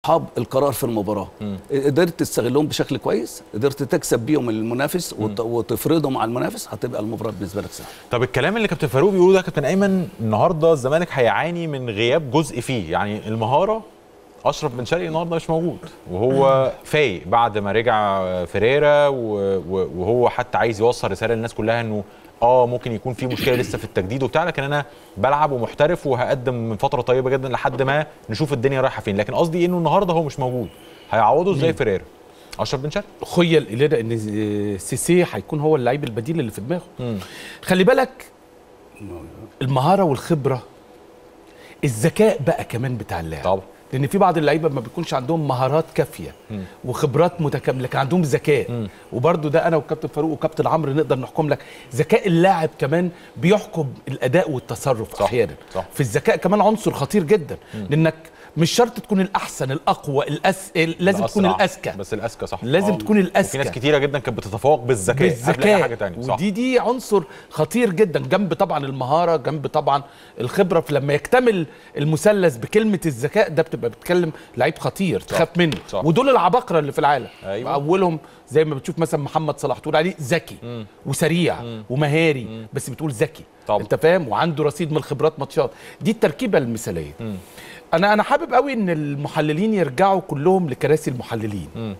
اصحاب القرار في المباراه قدرت تستغلهم بشكل كويس قدرت تكسب بيهم المنافس وت- وتفرضهم على المنافس هتبقى المباراه بالنسبه لك سهله طب الكلام اللي كابتن فاروق بيقوله ده كابتن ايمن النهارده الزمالك هيعاني من غياب جزء فيه يعني المهاره اشرف بن شرقي النهارده مش موجود وهو فايق بعد ما رجع فيريرا و- و- وهو حتى عايز يوصل رساله للناس كلها انه اه ممكن يكون في مشكله لسه في التجديد وبتاع لكن انا بلعب ومحترف وهقدم من فتره طيبه جدا لحد ما نشوف الدنيا رايحه فين لكن قصدي انه النهارده هو مش موجود هيعوضه ازاي فيريرا اشرف بن شرقي خيل الينا ان سيسي هيكون هو اللعيب البديل اللي في دماغه خلي بالك المهاره والخبره الذكاء بقى كمان بتاع اللاعب طبعا. لان في بعض اللعيبه ما بيكونش عندهم مهارات كافيه وخبرات متكامله لكن عندهم ذكاء وبرده ده انا وكابتن فاروق وكابتن عمرو نقدر نحكم لك ذكاء اللاعب كمان بيحكم الاداء والتصرف صح، احيانا صح. في الذكاء كمان عنصر خطير جدا لانك مش شرط تكون الاحسن الاقوى الأس... لازم تكون الأسرع. الاذكى بس الاذكى صح لازم آه. تكون وفي الاذكى ناس كتيره جدا كانت بتتفوق بالذكاء قبل أي بالذكاء حاجه تانية صح ودي دي عنصر خطير جدا جنب طبعا المهاره جنب طبعا الخبره فلما يكتمل المثلث بكلمه الذكاء ده بتبقى بتكلم لعيب خطير تخاف منه صح. ودول العباقره اللي في العالم أيوة. اولهم زي ما بتشوف مثلا محمد صلاح تقول عليه ذكي وسريع ومهاري بس بتقول ذكي طبعا. انت فاهم وعنده رصيد من الخبرات ماتشات دي التركيبه المثاليه انا انا حابب قوي ان المحللين يرجعوا كلهم لكراسي المحللين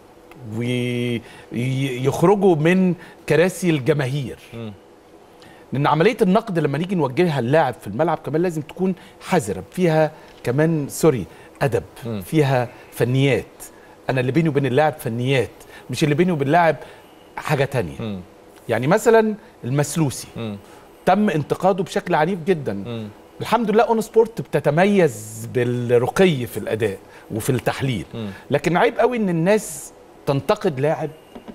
ويخرجوا من كراسي الجماهير لان عمليه النقد لما نيجي نوجهها اللاعب في الملعب كمان لازم تكون حذره فيها كمان سوري ادب فيها فنيات انا اللي بيني وبين اللاعب فنيات مش اللي بيني وبين اللاعب حاجه تانية يعني مثلا المسلوسي تم انتقاده بشكل عنيف جدا الحمد لله اون سبورت بتتميز بالرقي في الاداء وفي التحليل لكن عيب قوي ان الناس تنتقد لاعب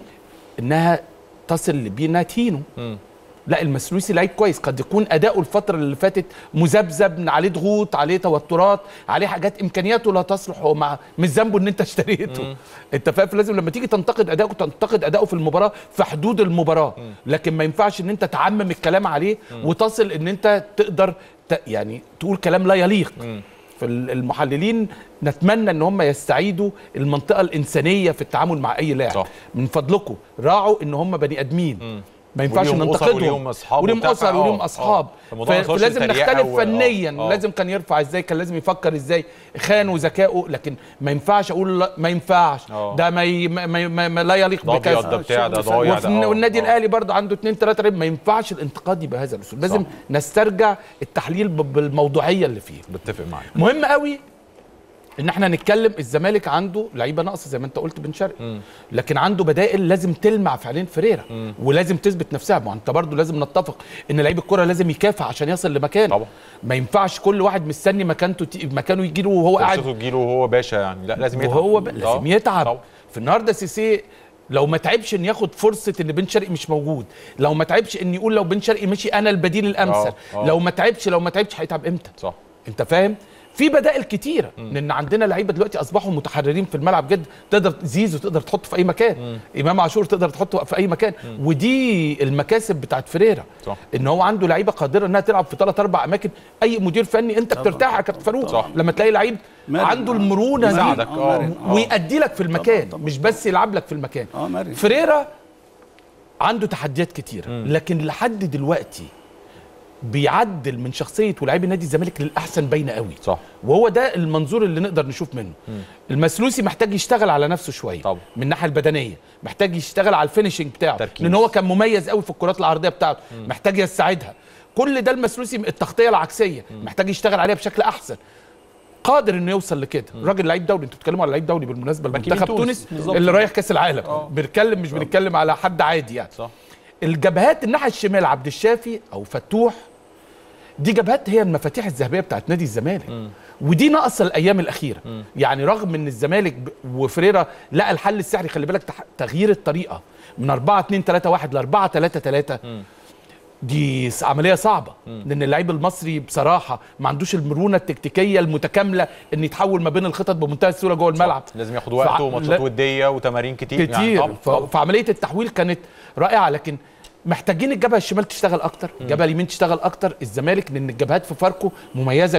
انها تصل لبينا تهينه لا المسلوسي لعيب كويس قد يكون اداؤه الفتره اللي فاتت مذبذب عليه ضغوط عليه توترات عليه حاجات امكانياته لا تصلح هو مع مش ذنبه ان انت اشتريته انت فاهم لازم لما تيجي تنتقد اداؤه تنتقد اداؤه في المباراه في حدود المباراه لكن ما ينفعش ان انت تعمم الكلام عليه وتصل ان انت تقدر ت... يعني تقول كلام لا يليق فالمحللين نتمنى ان هم يستعيدوا المنطقه الانسانيه في التعامل مع اي لاعب صح. من فضلكم راعوا ان هم بني ادمين ما ينفعش وليهم أسر ننتقدهم وليهم أصحاب وليهم وبتاع، اسر فآه، وليهم آه. اصحاب فالموضوع ما يوصلش فلازم لتريقة نختلف و- فنيا آه، آه. لازم كان يرفع ازاي كان لازم يفكر ازاي خان وذكائه لكن ما ينفعش اقول لا ما ينفعش آه. ده ما, ي... ما, ما, ما, ما لا يليق ده أبيض، بكذا ده بتاع، ده وفي- ضايع، وفي- ده آه، والنادي آه. الاهلي برضه عنده اثنين ثلاثه ما ينفعش الانتقاد بهذا الاسلوب لازم صح. نسترجع التحليل ب- بالموضوعيه اللي فيه بتفق معاك مهم قوي ان احنا نتكلم الزمالك عنده لعيبه ناقصه زي ما انت قلت بن شرقي لكن عنده بدائل لازم تلمع في عينين فريرا ولازم تثبت نفسها ما انت برضه لازم نتفق ان لعيب الكره لازم يكافح عشان يصل لمكان طبعا. ما ينفعش كل واحد مستني مكانته ت... مكانه يجي له وهو قاعد فرصته تجيله وهو باشا يعني لا لازم يتعب وهو ب... آه، لازم يتعب طبعا. في النهارده سيسي لو ما تعبش ان ياخد فرصه ان بن شرقي مش موجود لو ما تعبش ان يقول لو بن شرقي مشي انا البديل الامثل آه، آه. لو ما تعبش لو ما تعبش هيتعب امتى صح انت فاهم في بدائل كتيره لان عندنا لعيبه دلوقتي اصبحوا متحررين في الملعب جدا تقدر زيزو تقدر تحطه في اي مكان امام عاشور تقدر تحطه في اي مكان ودي المكاسب بتاعت فريرا صح. ان هو عنده لعيبه قادره انها تلعب في ثلاث اربع اماكن اي مدير فني انت بترتاح يا كابتن فاروق صح. لما تلاقي لعيب مرن. عنده المرونه دي يساعدك اه مرن. آه. ويأدي لك في المكان طبعاً. مش بس يلعب لك في المكان اه مرن فريرا عنده تحديات كتيره لكن لحد دلوقتي بيعدل من شخصيه ولاعيبي نادي الزمالك للاحسن باينه قوي صح وهو ده المنظور اللي نقدر نشوف منه المسلوسي محتاج يشتغل على نفسه شويه طبعا. من الناحيه البدنيه محتاج يشتغل على الفينشنج بتاعه تركيز. لان هو كان مميز قوي في الكرات العرضيه بتاعته محتاج يستعيدها كل ده المسلوسي التغطيه العكسيه محتاج يشتغل عليها بشكل احسن قادر انه يوصل لكده راجل لعيب دولي انتوا بتتكلموا على لعيب دولي بالمناسبه باك المنتخب يمين تونس. تونس بالظبط. اللي رايح كاس العالم بنتكلم مش بنتكلم على حد عادي يعني صح الجبهات الناحيه الشمال عبد الشافي او فتوح دي جبهات هي المفاتيح الذهبيه بتاعت نادي الزمالك ودي ناقصه الايام الاخيره يعني رغم ان الزمالك ب- وفريرا لقى الحل السحري خلي بالك تح- تغيير الطريقه من 4 2 3 1 ل 4 3 3 دي س- عمليه صعبه لان اللعيب المصري بصراحه ما عندوش المرونه التكتيكيه المتكامله ان يتحول ما بين الخطط بمنتهى السهوله جوه الملعب لازم ياخد وقته فع- وماتشات لا- وديه وتمارين كتير يعني كتير طبعا ف- طبعا. فعمليه التحويل كانت رائعه لكن محتاجين الجبهه الشمال تشتغل اكتر الجبهه اليمين تشتغل اكتر الزمالك لان الجبهات في فاركو مميزه